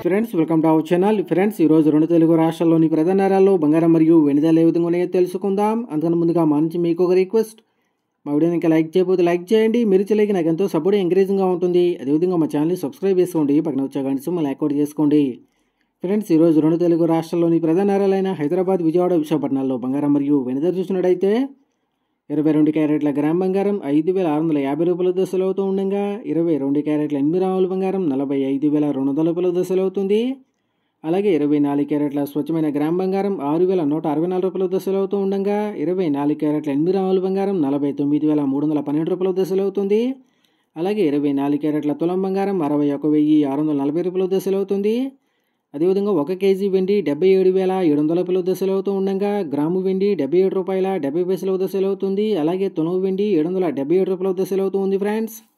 friends welcome to our channel friends ఈరోజు రెండు తెలుగు రాష్ట్రాల్లోని ప్రధాన నగరాల్లో బంగారం మరియు వెనుదల ఏ విధంగా ఉన్నాయో తెలుసుకుందాం అందుకని ముందుగా మా నుంచి మీకు ఒక రిక్వెస్ట్ మా వీడియోని ఇంకా లైక్ చేయకపోతే లైక్ చేయండి మీరు చేయలేక నాకు ఎంతో సపోర్ట్ ఎంకరేజింగ్గా ఉంటుంది అదేవిధంగా మా ఛానల్ని సబ్స్క్రైబ్ చేసుకోండి పక్కన వచ్చే గంట మళ్ళీ లైక్ కూడా చేసుకోండి ఫ్రెండ్స్ ఈరోజు రెండు తెలుగు రాష్ట్రాల్లోని ప్రధాన నగరాలైన హైదరాబాద్ విజయవాడ విశాఖపట్నాల్లో బంగారం మరియు వెనుదల చూసినట్టయితే ఇరవై రెండు క్యారెట్ల గ్రామ్ బంగారం ఐదు వేల ఆరు వందల యాభై రూపాయల దశలు అవుతూ ఉండగా ఇరవై రెండు క్యారెట్ల ఎనిమిది రాముల బంగారం నలభై ఐదు వేల రెండు వందల రూపాయల దశలు అవుతుంది అలాగే ఇరవై నాలుగు క్యారెట్ల స్వచ్ఛమైన గ్రామ్ బంగారం ఆరు వేల నూట అరవై నాలుగు రూపాయల దశలు అవుతూ ఉండగా ఇరవై నాలుగు క్యారెట్ల ఎనిమిది రాముల బంగారం నలభై తొమ్మిది వేల మూడు వందల పన్నెండు రూపాయల దశలు అవుతుంది అలాగే ఇరవై నాలుగు క్యారెట్ల తులం బంగారం అరవై ఒక వెయ్యి ఆరు వందల నలభై రూపాయల దశలు అవుతుంది అదేవిధంగా ఒక కేజీ వెండి డెబ్బై ఏడు వేల ఏడు వందల రూపాయల దశలు అవుతూ ఉండగా గ్రాము వెండి డెబ్బై ఏడు రూపాయల డెబ్బై పైసల దశలు అవుతుంది అలాగే తునవు వెండి ఏడు వందల డెబ్బై ఏడు రూపాయల దశలు అవుతుంది ఫ్రెండ్స్